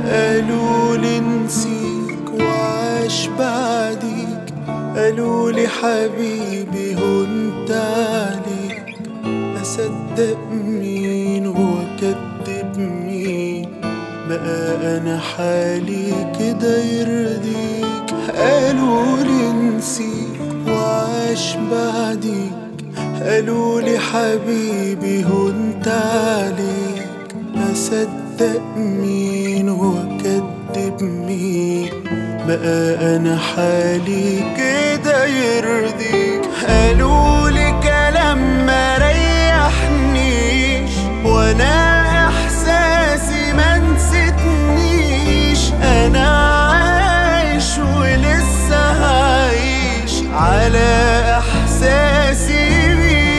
قالوا لي نسيك وعاش بعديك قالوا لي حبيبي هنت عليك أصدق مين وأكدب مين بقى أنا حالي كده يرضيك قالوا لي نسيك وعاش بعديك قالوا لي حبيبي هنت عليك أصدق مين وأكدب مين بقى أنا حالي كده يرضيك قالوا لي كلام ما ريحنيش وأنا إحساسي ما نسيتنيش أنا عايش ولسه هعيش على إحساسي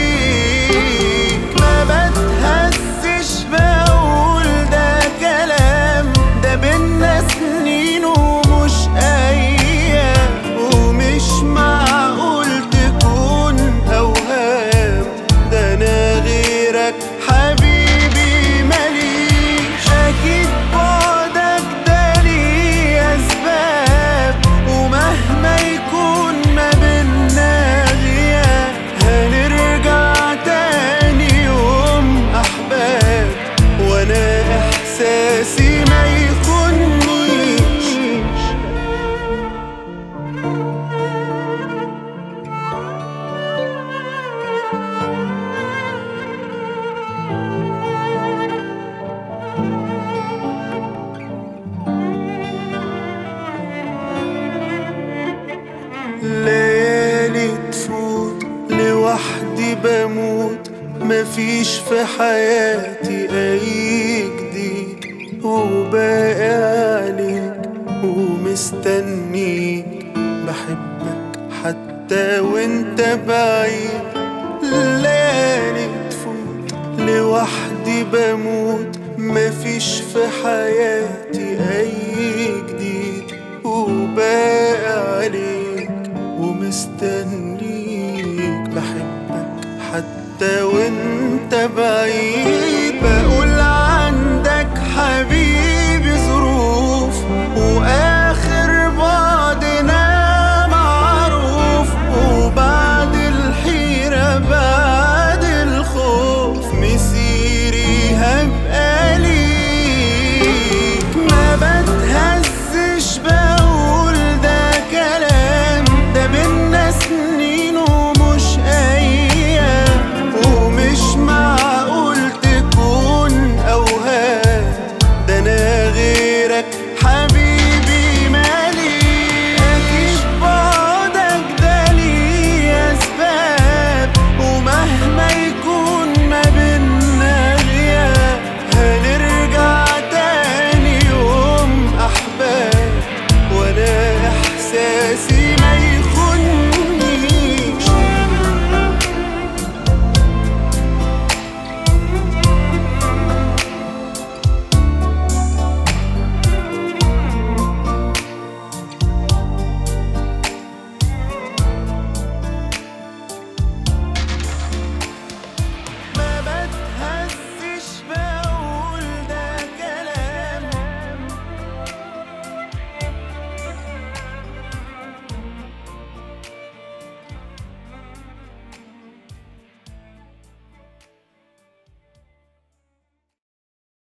بيك ما بتهزش بقول ده كلام ده بينا سنين ومش أيام ومش معقول تكون أوهام ده أنا غيرك حبيبي ماليش أكيد بعدك ده ليه أسباب ومهما يكون ما بينا غياب هنرجع تاني يوم أحباب وأنا إحساسي ما يخونيش ليالي تفوت لوحدي بموت مفيش في حياتي أي جديد وباقي عليك ومستنيك بحبك حتى وانت بعيد ليالي تفوت لوحدي بموت مفيش في حياتي